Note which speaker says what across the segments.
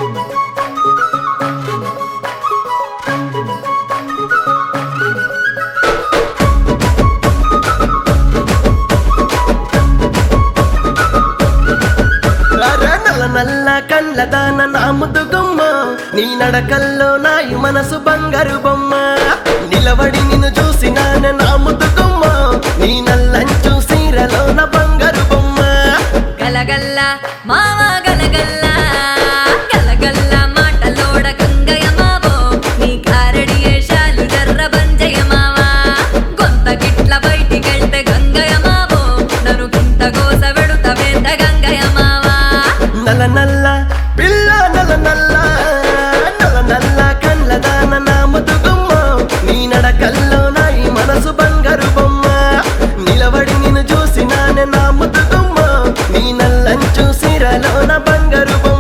Speaker 1: అరే నల్ల నల్ల కండ్ల దాన నా ముద్దు గుమ్మ నీ నడకల్లో నాయి మనసు బంగారు బొమ్మ నిలబడి నిన్ను చూసినానే నా ముద్దు గుమ్మ నీ నల్లంచు సీరలో నా బంగారు బొమ్మ
Speaker 2: గలగల్ల మావ గలగల్ల గలగల్ల మాటలోడ గంగయ్య మావో నీ కారడి ఏషాలు జర్ర బంజయ్య మావా గొంత గిట్ల బయటికెళ్తే గంగయ్య మావో నన్ను గింత గోస వెడుత వేంద గంగయ్య మావా
Speaker 1: నల్ల నల్ల పిల్ల నల్ల నల్ల నల్ల నల్ల కండ్ల దాన నా ముద్దు గుమ్మ నీ నడకల్లో నాయి మనసు బంగారు బొమ్మ నిలబడి నిన్ను చూసినానే నా ముద్దు గుమ్మ నీ నల్లంచు సీరలో నా బంగారు బొమ్మ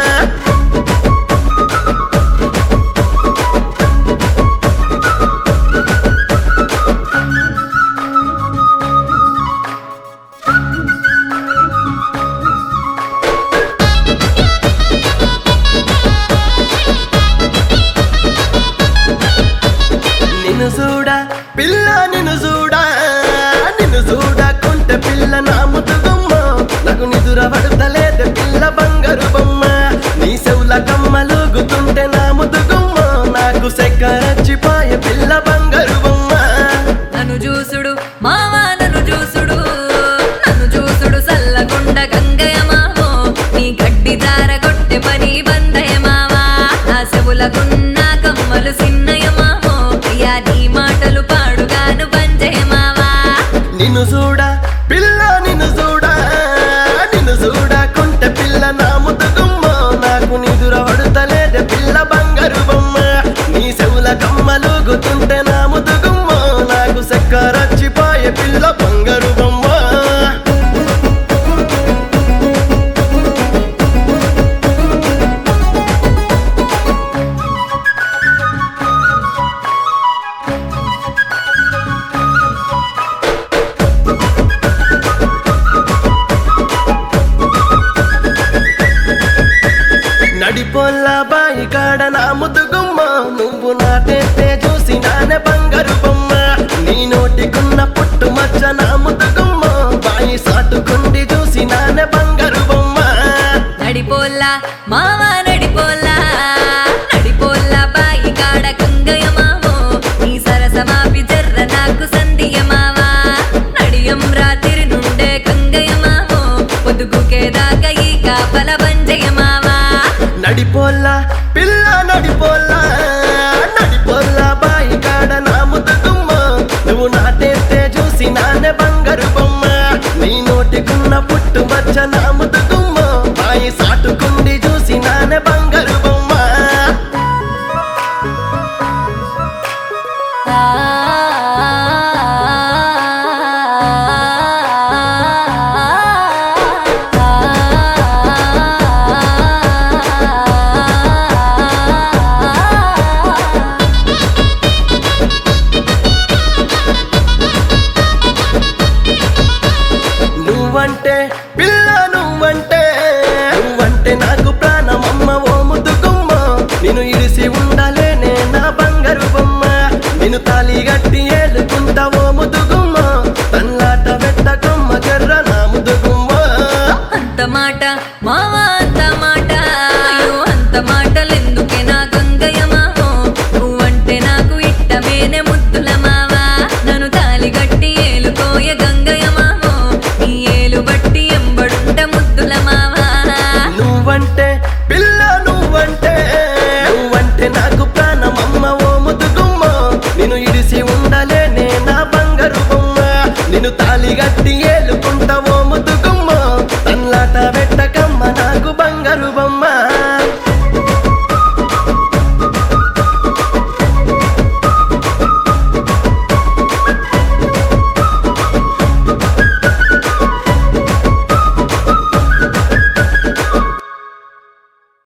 Speaker 1: నిన్ను చూడ పిల్ల నిన్ను చూడ నిన్ను చూడకుంటే పిల్ల నా ముద్దుగుమ్మ నాకు నిదుర పడతలేదు పిల్ల బంగారు బొమ్మ నీ చెవుల కమ్మలుగుతుంటే నా ముద్దుగుమ్మ నాకు సెక్కరచ్చిపోయే పిల్ల బంగారు బొమ్మ
Speaker 2: నన్ను చూసుడు మావా నన్ను చూసుడు నన్ను చూసుడు సల్లగుండ గంగయ్య మావో నీ గడ్డి దార కొట్టె పని బందయ్య మావా నా చెవులకున్న కమ్మలు సిన్నయ్య మావో అయ్యా నీ మాటలు పాడుగాను బంజయ్య మావా
Speaker 1: నిన్ను చూడ పిల్ల నిన్ను చూడ నిన్ను చూడకుంటే పిల్ల నా ముద్దుగుమ్మ నాకు నిదుర పడతలేదు పిల్ల బంగారు బొమ్మ నీ చెవుల కమ్మలుగుతుంటే నా ముద్దుగుమ్మ నాకు చక్కరచ్చిపోయే పిల్ల బంగారు బొమ్మ నడిపోల్ల బాయి కాడ నా ముద్దుగుమ్మ నువ్వు నాటేస్తే చూసి నానే బంగారు బొమ్మ నీ నోటికున్న పుట్టు మచ్చ నా ముద్దుగుమ్మ బాయి సాటుకుండి చూసి నానే బంగారు బొమ్మ
Speaker 2: నడిపోల్లా మావా నడిపోల్లా నడిపోల్లా బాయి కాడ గంగయ్య మావో నీ సరసమాపి జర్ర నాకు సంధియ మావా నడియం రాత్రి నుండే గంగయ్య మావో పొదుగుకే దాకా ఈ కాపల బంజయ్య మావా
Speaker 1: నడిపోల్ల పిల్ల నడిపోల్ల నడిపోల్ల బాయి కాడ నా ముద్దుగుమ్మ నువ్వు నాటేస్తే చూసి నానే బంగారు బొమ్మ నీ నోటికున్న పుట్టు మచ్చ నా ముద్దు